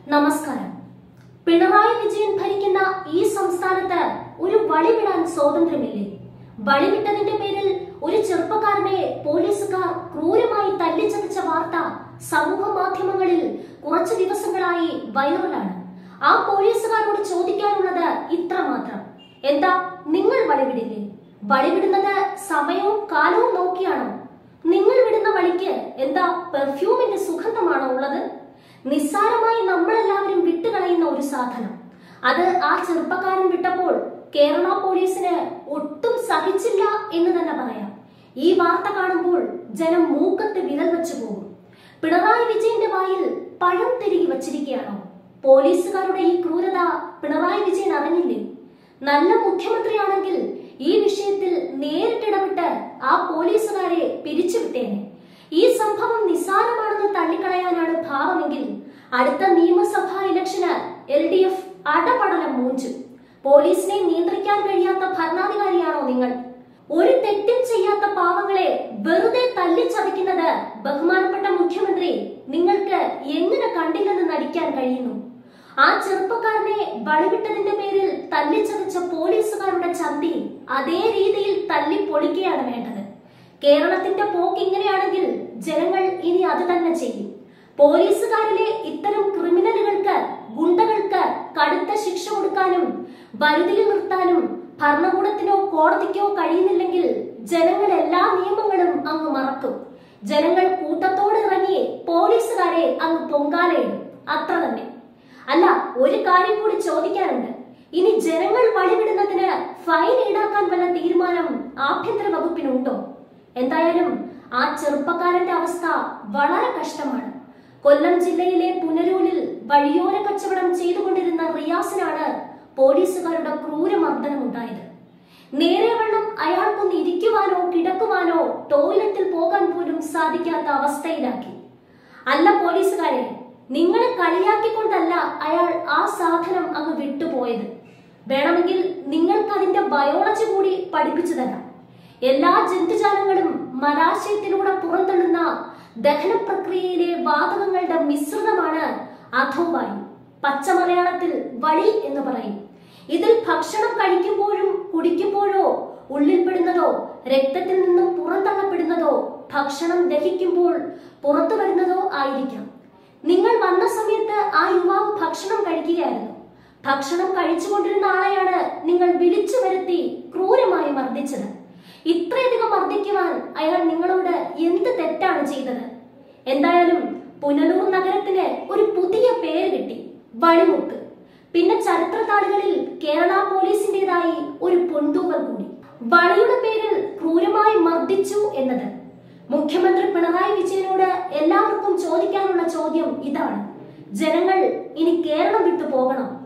നമസ്കാരം പിണറായി വിജയൻ ഭരിക്കുന്ന ഈ സംസ്ഥാനത്ത് ഒരു വഴിവിടാൻ സ്വാതന്ത്ര്യമില്ലേ വഴിവിട്ടതിന്റെ പേരിൽ ഒരു ചെറുപ്പക്കാരനെ പോലീസുകാർ ക്രൂരമായി തല്ലിച്ചതച്ച വാർത്ത സമൂഹ മാധ്യമങ്ങളിൽ കുറച്ചു ദിവസങ്ങളായി വൈറലാണ് ആ പോലീസുകാരോട് ചോദിക്കാനുള്ളത് ഇത്ര മാത്രം എന്താ നിങ്ങൾ വഴിവിടില്ലേ വഴിവിടുന്നത് സമയവും കാലവും നോക്കിയാണോ നിങ്ങൾ വിടുന്ന വഴിക്ക് എന്താ പെർഫ്യൂമിന്റെ സുഗന്ധമാണോ ഉള്ളത് നിസ്സാരമായി നമ്മളെല്ലാവരും വിട്ടുകളയുന്ന ഒരു സാധനം അത് ആ ചെറുപ്പക്കാരൻ വിട്ടപ്പോൾ കേരള പോലീസിന് ഒട്ടും സഹിച്ചില്ല എന്ന് തന്നെ പറയാം ഈ വാർത്ത കാണുമ്പോൾ ജനം മൂക്കത്ത് വിരൽ വെച്ചു പോകും പിണറായി വിജയന്റെ വായിൽ പഴം തിരികെ വച്ചിരിക്കുകയാണോ പോലീസുകാരുടെ ഈ ക്രൂരത പിണറായി വിജയൻ അറിഞ്ഞില്ലേ നല്ല മുഖ്യമന്ത്രിയാണെങ്കിൽ ഈ വിഷയത്തിൽ നേരിട്ടിടപെട്ട് ആ പോലീസുകാരെ പിരിച്ചുവിട്ടേനെ ഈ സംഭവം നിസ്സാരമാണെന്ന് തള്ളിക്കളയാനാണ് ഭാവമെങ്കിൽ അടുത്ത നിയമസഭാ ഇലക്ഷന് എൽ ഡി എഫ് അടപടലം മൂഞ്ചു പോലീസിനെ നിയന്ത്രിക്കാൻ കഴിയാത്ത ഭരണാധികാരിയാണോ നിങ്ങൾ ഒരു തെറ്റും ചെയ്യാത്ത പാവങ്ങളെ വെറുതെ തല്ലിച്ചതയ്ക്കുന്നത് ബഹുമാനപ്പെട്ട മുഖ്യമന്ത്രി നിങ്ങൾക്ക് എങ്ങനെ കണ്ടില്ലെന്ന് നടിക്കാൻ കഴിയുന്നു ആ ചെറുപ്പക്കാരനെ വഴിവിട്ടതിന്റെ പേരിൽ തല്ലിച്ചതച്ച പോലീസുകാരുടെ ചന്തി അതേ രീതിയിൽ തല്ലി പൊളിക്കുകയാണ് വേണ്ടത് കേരളത്തിന്റെ പോക്ക് ഇങ്ങനെയാണെങ്കിൽ ജനങ്ങൾ ഇനി അത് തന്നെ ചെയ്യും പോലീസുകാരിലെ ഇത്തരം ക്രിമിനലുകൾക്ക് ഗുണ്ടകൾക്ക് കടുത്ത ശിക്ഷ കൊടുക്കാനും വരുതിയിൽ നിർത്താനും ഭരണകൂടത്തിനോ കോടതിക്കോ കഴിയുന്നില്ലെങ്കിൽ ജനങ്ങൾ എല്ലാ നിയമങ്ങളും അങ്ങ് മറക്കും ജനങ്ങൾ കൂട്ടത്തോടെ ഇറങ്ങി പോലീസുകാരെ അങ്ങ് പൊങ്കാലയിടും അത്ര തന്നെ അല്ല ഒരു കാര്യം കൂടി ചോദിക്കാനുണ്ട് ഇനി ജനങ്ങൾ വഴിവിടുന്നതിന് ഫൈൻ ഈടാക്കാൻ വല്ല തീരുമാനം ആഭ്യന്തര വകുപ്പിനുണ്ടോ എന്തായാലും ആ ചെറുപ്പക്കാരന്റെ അവസ്ഥ വളരെ കഷ്ടമാണ് കൊല്ലം ജില്ലയിലെ പുനരൂരിൽ വഴിയോര കച്ചവടം ചെയ്തുകൊണ്ടിരുന്ന റിയാസിനാണ് പോലീസുകാരുടെ ക്രൂരമർദ്ദനം ഉണ്ടായത് നേരെവണ്ണം അയാൾക്കൊന്ന് ഇരിക്കുവാനോ കിടക്കുവാനോ ടോയ്ലറ്റിൽ പോകാൻ പോലും സാധിക്കാത്ത അവസ്ഥയിലാക്കി അല്ല പോലീസുകാരെ നിങ്ങളെ കളിയാക്കിക്കൊണ്ടല്ല അയാൾ ആ സാധനം അങ്ങ് വിട്ടുപോയത് വേണമെങ്കിൽ നിങ്ങൾക്ക് അതിന്റെ ബയോളജി കൂടി പഠിപ്പിച്ചു തരാം എല്ലാ ജന്തുജാലങ്ങളും മലാശയത്തിലൂടെ പുറന്തള്ളുന്ന ദഹന പ്രക്രിയയിലെ വാതകങ്ങളുടെ മിശ്രിതമാണ് അധോവായു പച്ചമലയാളത്തിൽ വഴി എന്ന് പറയും ഇതിൽ ഭക്ഷണം കഴിക്കുമ്പോഴും കുടിക്കുമ്പോഴോ ഉള്ളിൽപ്പെടുന്നതോ രക്തത്തിൽ നിന്നും പുറന്തള്ളപ്പെടുന്നതോ ഭക്ഷണം ദഹിക്കുമ്പോൾ പുറത്തു വരുന്നതോ ആയിരിക്കാം നിങ്ങൾ വന്ന സമയത്ത് ആ യുവാവ് ഭക്ഷണം കഴിക്കുകയായിരുന്നു ഭക്ഷണം കഴിച്ചുകൊണ്ടിരുന്ന ആളെയാണ് നിങ്ങൾ വിളിച്ചു വരുത്തി ക്രൂരമായി മർദ്ദിച്ചത് ഇത്രയധികം മർദ്ദിക്കുവാൻ അയാൾ നിങ്ങളോട് എന്ത് തെറ്റാണ് ചെയ്തത് എന്തായാലും പുനലൂർ നഗരത്തിന് ഒരു പുതിയ പേര് കിട്ടി വഴിമുക്ക് പിന്നെ ചരിത്രതാളുകളിൽ കേരള പോലീസിന്റേതായി ഒരു പൊന്തൂവൽ കൂടി വഴിയുടെ പേരിൽ ക്രൂരമായി മർദ്ദിച്ചു എന്നത് മുഖ്യമന്ത്രി പിണറായി വിജയനോട് എല്ലാവർക്കും ചോദിക്കാനുള്ള ചോദ്യം ഇതാണ് ജനങ്ങൾ ഇനി കേരളം വിട്ടു പോകണം